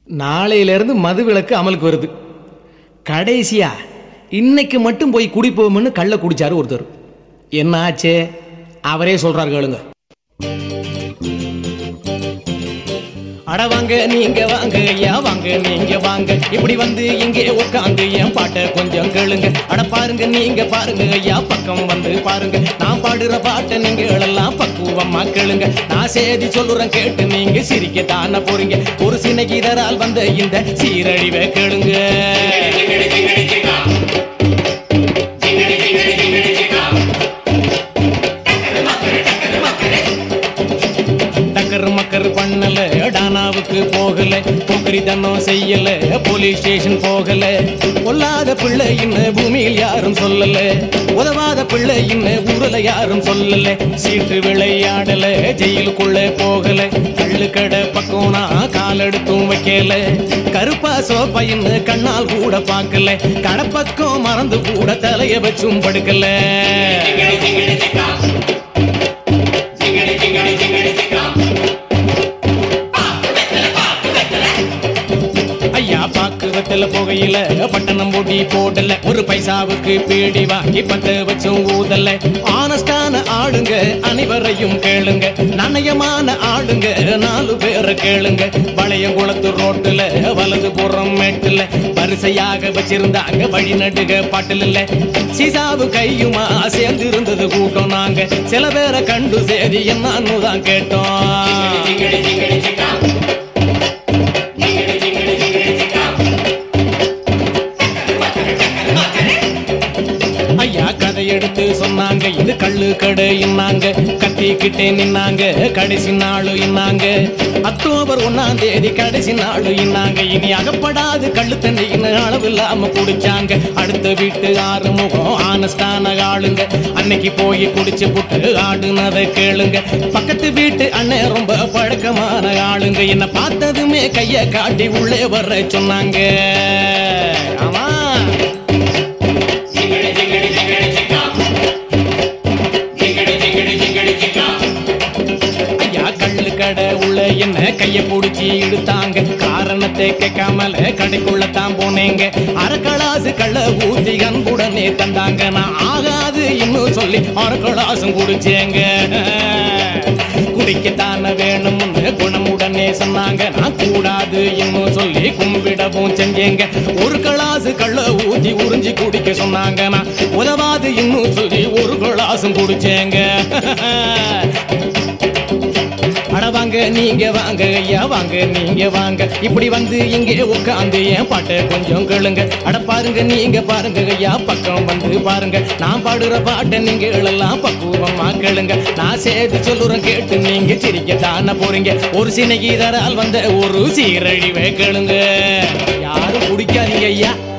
நாளையிலிருந்து மது விலக்கு அமலுக்கு வருது கடைசியா இன்னைக்கு மட்டும் போய் குடிப்போம்னு கள்ள குடிச்சாரு ஒருத்தர் என்ன ஆச்சே அவரே சொல்றாரு கேளுங்க அட வாங்க நீங்க வாங்க ஐயா வாங்க நீங்க வாங்க இப்படி வந்து இங்கே உட்காந்து என் பாட்டை கொஞ்சம் கேளுங்க அட பாருங்க நீங்க பாருங்க ஐயா பக்கம் வந்து பாருங்க நான் பாடுற பாட்டை நீங்க எல்லாம் பக்குவமா கேளுங்க நான் செய்தி சொல்லுறேன் கேட்டு நீங்க சிரிக்க தானே போறீங்க ஒரு சினகிதரால் வந்த இந்த சீரழிவை கேளுங்க டக்கர் மக்கர் பண்ணல டானாவுக்கு போகல போக்கரி தன்னம் செய்யல போலீஸ் ஸ்டேஷன் போகல பொல்லாத பிள்ளை இன்ன பூமியில் யாரும் சொல்லல உதவாத பிள்ளை இன்ன ஊரல யாரும் சொல்லல சீட்டு விளையாடல ஜெயிலுக்குள்ள போகல கள்ளுக்கடை பக்கம் நான் காலெடுத்தும் வைக்கல கருப்பா சோப்பா இன்ன கண்ணால் கூட பார்க்கல கடப்பக்கம் மறந்து கூட தலைய வச்சும் படுக்கல ஐயா பாக்குவத்துல புகையில பட்டணம் போட்டி போடல ஒரு பைசாவுக்கு பீடி வாங்கி பத்த வச்சும் ஊதல ஆனஸ்டான ஆளுங்க அனைவரையும் கேளுங்க நாணயமான ஆளுங்க நாலு பேரை கேளுங்க பழைய குளத்து ரோட்டுல வலது புறம் மேட்டுல வரிசையாக வச்சிருந்தாங்க வழி நடுக பாட்டில் இல்ல சீசாவு கையுமா சேர்ந்து இருந்தது கூட்டம் நாங்க சில பேரை கண்டு சேதி என்னன்னு தான் கேட்டோம் ஐயா கதை எடுத்து சொன்னாங்க இது கள்ளு கடை இன்னாங்க கத்திக்கிட்டே நின்னாங்க கடைசி நாளு இன்னாங்க அக்டோபர் ஒன்னாம் தேதி கடைசி நாளு இன்னாங்க இனி அகப்படாது கள்ளு தண்ணின்னு அளவு இல்லாம குடிச்சாங்க அடுத்த வீட்டு ஆறு முகம் ஆனஸ்டான ஆளுங்க அன்னைக்கு போய் குடிச்சு புட்டு ஆடுனதை கேளுங்க பக்கத்து வீட்டு அண்ணன் ரொம்ப பழக்கமான ஆளுங்க என்ன பார்த்ததுமே கைய காட்டி உள்ளே வர சொன்னாங்க ஆமா ஐயா கள்ளு கடை உள்ள என்ன கைய புடிச்சு இழுத்தாங்க காரணத்தை கேட்காமல கடைக்குள்ள தான் போனேங்க அரக்களாசு கள்ள ஊத்தி அன்புடனே தந்தாங்க நான் ஆகாது இன்னும் சொல்லி அரக்களாசும் குடிச்சேங்க குடிக்கத்தானே வேணும்னு குணமுடனே சொன்னாங்க நான் கூடாது இன்னும் சொல்லி கும்பிடவும் செஞ்சேங்க ஒரு களாசு கள்ள ஊத்தி உறிஞ்சி குடிக்க சொன்னாங்க நான் உதவாது இன்னும் சொல்லி ஒரு களாசும் குடிச்சேங்க அட வாங்க நீங்க வாங்க ஐயா வாங்க நீங்க வாங்க இப்படி வந்து இங்கே உட்காந்து என் பாட்டை கொஞ்சம் கேளுங்க அட பாருங்க நீங்க பாருங்க ஐயா பக்கம் வந்து பாருங்க நான் பாடுற பாட்டை நீங்க எல்லாம் பக்குவமா கேளுங்க நான் சேர்த்து சொல்லுறேன் கேட்டு நீங்க சிரிக்க தானே போறீங்க ஒரு சினகீதரால் வந்த ஒரு சீரழிவை கேளுங்க யாரும் குடிக்காதீங்க ஐயா